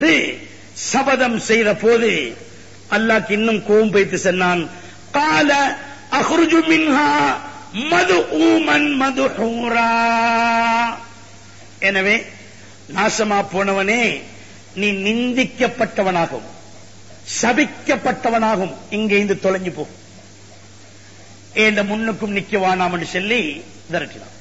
சபதம் செய்த போது அல்லாஹ் இன்னும் கோபம் வைத்து சொன்னான் கால அஹ்ருஜு மின்ஹா மது ஊமன் மது எனவே நாசமா போனவனே நீ நிந்திக்கப்பட்டவனாகும் சபிக்கப்பட்டவனாகும் இங்கே இருந்து தொலைஞ்சு போ இந்த முன்னுக்கும் நிக்க வேணாம் என்று சொல்லி விரட்டினான்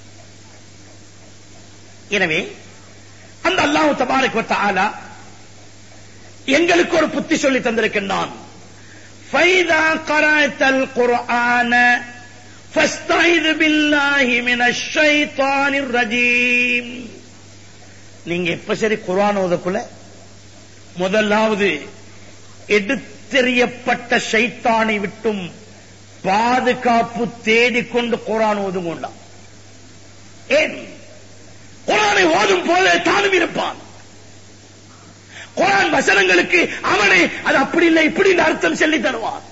எனவே அந்த அல்லாஹ் தபாரக் வ தஆலா எங்களுக்கு ஒரு புத்தி சொல்லி தந்திருக்கின்றான் ஃபைதா கரஅத்தல் குர்ஆன ஃபஸ்தைது பில்லாஹி மினஷ் ஷைத்தானிர் ரஜீம் நீங்க எப்ப சரி குர்ஆன் ஓதக்குள்ள முதலாவது எடுத்தெறியப்பட்ட ஷைத்தானை விட்டும் பாதுகாப்பு தேடிக்கொண்டு குர்ஆன் ஓதுங்கொண்டான் ஏன் குரானை ஓதும் போதே தானும் இருப்பான் குரான் வசனங்களுக்கு அவனை அது அப்படி இல்லை இப்படி அர்த்தம் சொல்லி தருவான்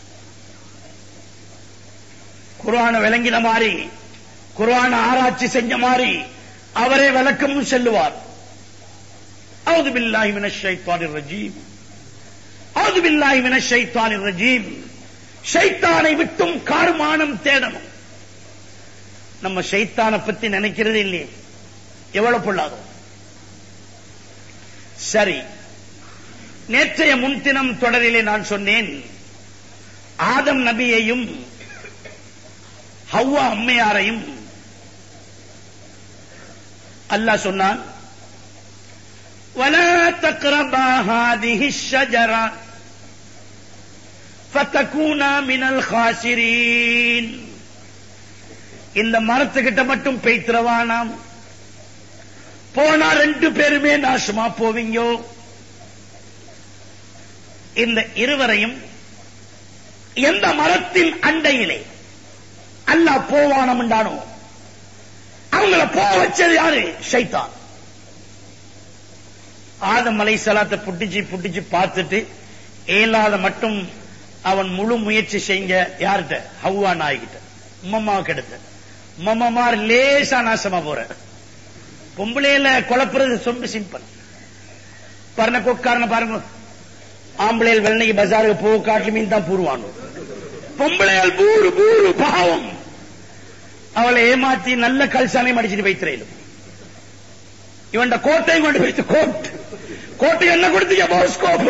குரான விளங்கின மாதிரி குரான ஆராய்ச்சி செஞ்ச மாதிரி அவரே விளக்கமும் செல்லுவார் அவுது பில்லாஹி மினஷ் ஷைத்தானிர் ரஜீம் அவுது பில்லாஹி மினஷ் ஷைத்தானிர் ரஜீம் ஷைத்தானை விட்டும் காருமானம் தேடணும் நம்ம ஷைத்தானை பத்தி நினைக்கிறது இல்லையே எவ்வளவு பொல்லாதோ சரி நேற்றைய முன்தினம் தொடரிலே நான் சொன்னேன் ஆதம் நபியையும் ஹவ்வா அம்மையாரையும் அல்லாஹ் சொன்னான் ولا تقربا هذه الشجرة فتكونا من الخاسرين இந்த மரத்துக்கிட்ட மட்டும் பெய்த்திரவானாம் போனா ரெண்டு பேருமே நாசமா போவீங்க இந்த இருவரையும் எந்த மரத்தின் அண்டையிலே அல்லாஹ் போவானம் உண்டானோ அவங்கள போக வச்சது யாரு ஷைத்தான் ஆதம் அலை சலாத்தை புட்டிச்சு புட்டிச்சு பார்த்துட்டு ஏலாத மட்டும் அவன் முழு முயற்சி செய்ய யார்கிட்ட ஹவ்வா நாய்கிட்ட உம்மம்மா கெடுத்த உம்மம்மார் லேசா நாசமா போற பொம்பளையில குழப்புறது ரொம்ப சிம்பிள் பாருங்க கொக்காரன பாருங்க ஆம்பளையில் வெள்ளனைக்கு பஜாருக்கு போக காட்டு மீன் தான் பூருவானோ பொம்பளையால் பூரு பூரு பாவம் அவளை ஏமாத்தி நல்ல கல்சானை மடிச்சிட்டு வைத்திரையிலும் இவன் கோட்டையும் கொண்டு வைத்து கோட் கோட்டை என்ன கொடுத்தீங்க போஸ்கோப்ப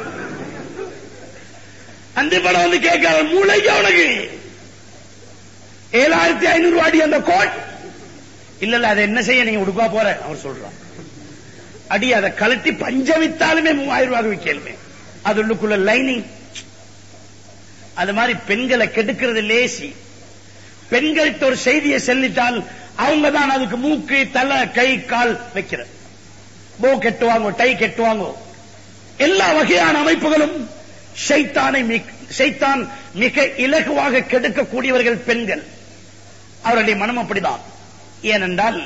அந்த படம் வந்து கேட்காத மூளைக்கு அவனுக்கு ஏழாயிரத்தி ஐநூறு அடி அந்த கோட் இல்ல இல்ல அதை என்ன செய்ய நீங்க உடுப்பா போற அவர் சொல்றான் அடி அதை கலட்டி பஞ்ச வித்தாலுமே மூவாயிரம் ரூபாய் விற்கலுமே அது உள்ளுக்குள்ள லைனிங் அது மாதிரி பெண்களை கெடுக்கிறது லேசி பெண்கள்கிட்ட ஒரு செய்தியை செல்லிட்டால் அவங்க தான் அதுக்கு மூக்கு தலை கை கால் வைக்கிற போ கெட்டுவாங்க டை கெட்டுவாங்க எல்லா வகையான அமைப்புகளும் ஷைத்தானை ஷைத்தான் மிக இலகுவாக கெடுக்கக்கூடியவர்கள் பெண்கள் அவருடைய மனம் அப்படிதான் ஏனென்றால்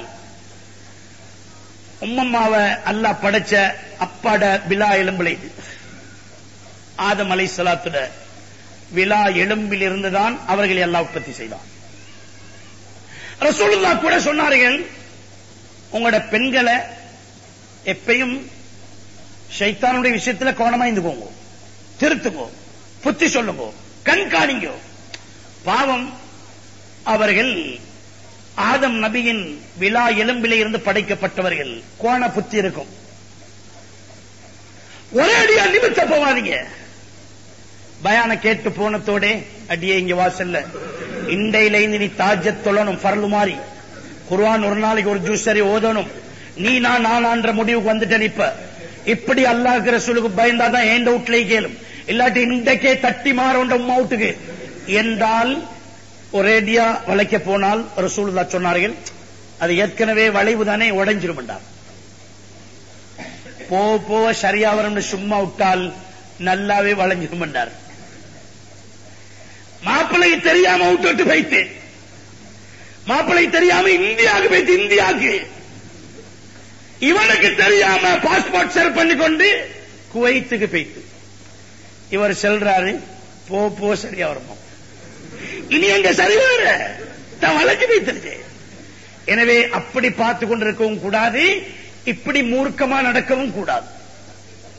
உம்மம்மாவை அல்லாஹ் படைச்ச அப்பாட விழா எலும்பிலை ஆதம் அலை சலாத்துட விழா எலும்பில் இருந்துதான் அவர்களை எல்லாம் உற்பத்தி செய்தான் ரசூலுல்லா கூட சொன்னார்கள் உங்களோட பெண்களை எப்பயும் ஷைத்தானுடைய விஷயத்துல கவனமா இருந்துக்கோங்க திருத்துக்கோ புத்தி சொல்லுங்க கண்காணிங்க பாவம் அவர்கள் ஆதம் நபியின் விழா எலும்பிலே இருந்து படைக்கப்பட்டவர்கள் கோண புத்தி இருக்கும் ஒரே அடியா நிமித்த போவாதீங்க பயான கேட்டு போனத்தோட அடியே இங்க வாசல்ல இண்டையில இருந்து நீ தாஜத் தொழணும் பரலு மாறி குர்ஆன் ஒரு நாளைக்கு ஒரு ஜூஸ் சரி ஓதணும் நீ நான் நானான்ற முடிவுக்கு வந்துட்டேன் இப்ப இப்படி அல்லாஹ் ரசூலுக்கு பயந்தாதான் ஏண்ட வீட்டுல கேளும் இல்லாட்டி இன்றைக்கே தட்டி மாறோண்ட உம்மா வீட்டுக்கு என்றால் ஒரேடியா வளைக்க போனால் ரசூலுல்லா சொன்னார்கள் அது ஏற்கனவே வளைவு தானே உடைஞ்சிரும் என்றார் போ போவ சரியா வரும்னு சும்மா விட்டால் நல்லாவே வளைஞ்சிரும் என்றார் மாப்பிள்ளை தெரியாம விட்டு போயிட்டு மாப்பிள்ளை தெரியாம இந்தியாவுக்கு போயிட்டு இந்தியாவுக்கு இவனுக்கு தெரியாம பாஸ்போர்ட் செல் பண்ணி கொண்டு குவைத்துக்கு போயிட்டு இவர் செல்றாரு போ போ சரியா வருமா இனி எங்க சரி வர தான் வளைஞ்சு வைத்திருக்கு எனவே அப்படி பார்த்து கொண்டிருக்கவும் கூடாது இப்படி மூர்க்கமா நடக்கவும் கூடாது